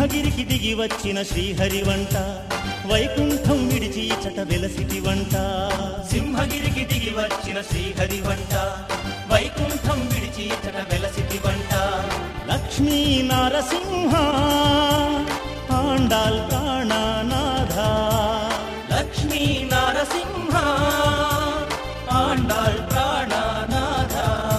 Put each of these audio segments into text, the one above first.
సింహగిరికి దిగి వచ్చిన శ్రీహరి వంట వైకుంఠం విడిచి చట వెలసిటి వంట సింహగిరికి దిగి వచ్చిన శ్రీహరి వంట వైకుంఠం విడిచి ఇతడ వెలసిటి వంట లక్ష్మీ నరసింహ ఆండాల్ ప్రాణనాథ లక్ష్మీ నరసింహ ఆండాళ్ ప్రాణనాథ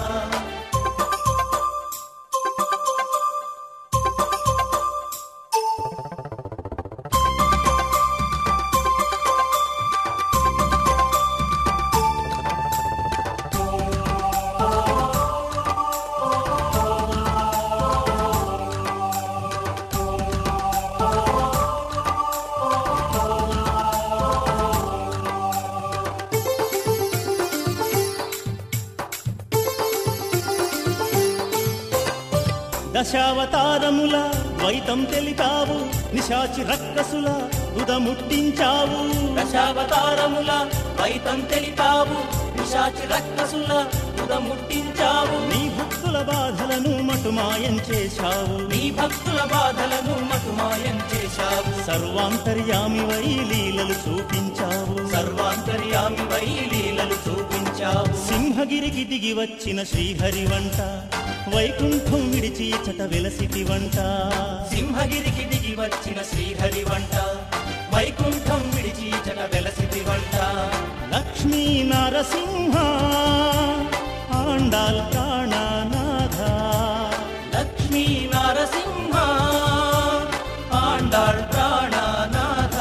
దశావతారముల ద్వైతం తెలిపావు నిశాచి రక్కసుల ఉదముట్టించావు దశావతారముల వైతం తెలిపావు నిశాచి రక్కసుల ముట్టించావు నీ భక్తుల బాధలను మటుమాయం చేశావు నీ భక్తుల బాధలను మటుమాయం చేశావు సర్వాంతర్యామి వై లీలలు చూపించావు సర్వాంతర్యామి వై లీలలు చూపించావు సింహగిరికి దిగి వచ్చిన శ్రీహరి వంట వైకుంఠం విడిచి చట వెలసిటి వంట సింహగిరికి దిగి వచ్చిన శ్రీహరి వంట వైకుంఠం విడిచి జన వెలసిటి వంట లక్ష్మీ నరసింహ ఆండాల్ ప్రాణనాథ లక్ష్మీ నరసింహ ఆండాళ్ ప్రాణనాథ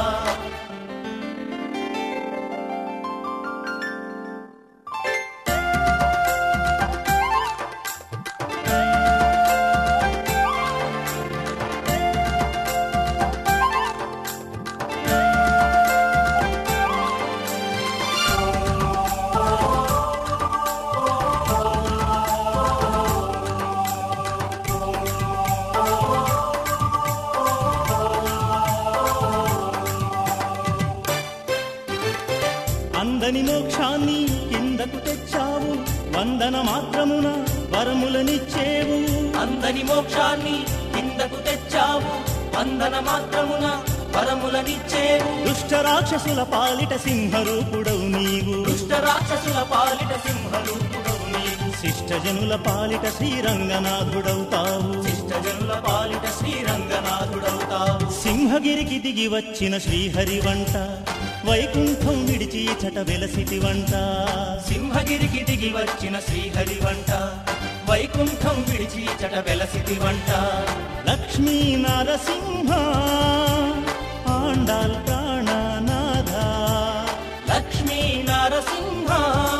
అందని మోక్షాన్ని కిందకు తెచ్చావు వందన మాత్రమున వరములనిచ్చేవు అందని మోక్షాన్ని కిందకు తెచ్చావు వందన మాత్రమున వరములనిచ్చేవు దుష్ట రాక్షసుల పాలిట సింహరూపుడవు నీవు దుష్ట రాక్షసుల పాలిట సింహరూపుడవు నీవు శిష్టజనుల పాలిట శ్రీరంగనాథుడవుతావు శిష్టజనుల పాలిట శ్రీరంగనాథుడవుతావు సింహగిరికి దిగి వచ్చిన శ్రీహరి వంట వైకుంఠం విడిచి చట వెలసిటి వంట సింహగిరికి దిగి వచ్చిన శ్రీహరి వంట వైకుంఠం విడిచి చట వెలసిటి వంట లక్ష్మీ నరసింహ ఆండాల్ ప్రాణనాథ లక్ష్మీ నరసింహ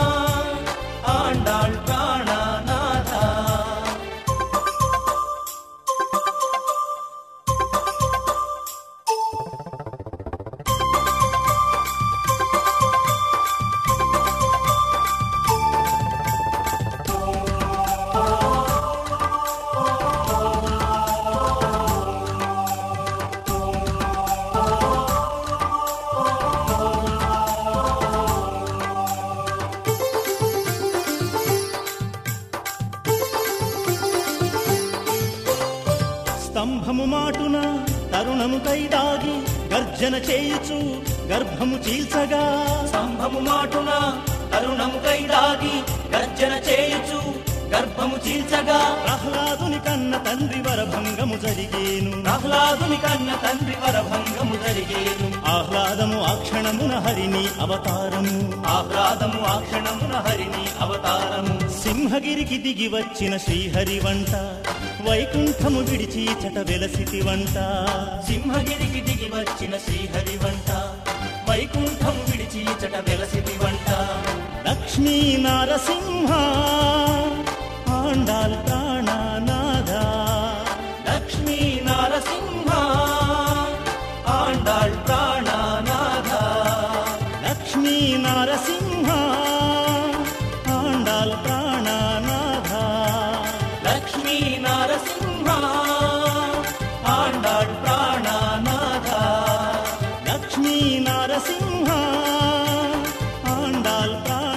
ఆండాళ్ ప్రాణనాథ స్తంభము మాటున తరుణము కైదాగి గర్జన చేయుచు గర్భము చీల్చగా స్తంభము మాటున తరుణము కైదాగి గర్జన చేయుచు గర్భము చీల్చగా ప్రహ్లాదుని కన్న తండ్రి వరభంగము జరిగేను ప్రహ్లాదుని కన్న తండ్రి వరభంగము జరిగేను ఆహ్లాదము ఆ క్షణమున హరిని అవతారము ఆహ్లాదము ఆ క్షణమున హరిని అవతారము సింహగిరికి దిగి వచ్చిన శ్రీహరి వంట వైకుంఠము విడిచి చట వెలసిటి వంట సింహగిరికి దిగి వచ్చిన శ్రీహరి వంట వైకుంఠం విడిచి చట వెలసిటి వంట లక్ష్మీ నరసింహ ఆండాల్ ప్రాణనాథ లక్ష్మీ నరసింహ ఆండాళ్ ప్రాణనాథ లక్ష్మీ నరసింహ ఆండాల్ ప్రాణనాథ లక్ష్మీ నరసింహ ఆండాళ్ ప్రాణనాథ లక్ష్మీ నరసింహ ఆండాల్ ప్రాణ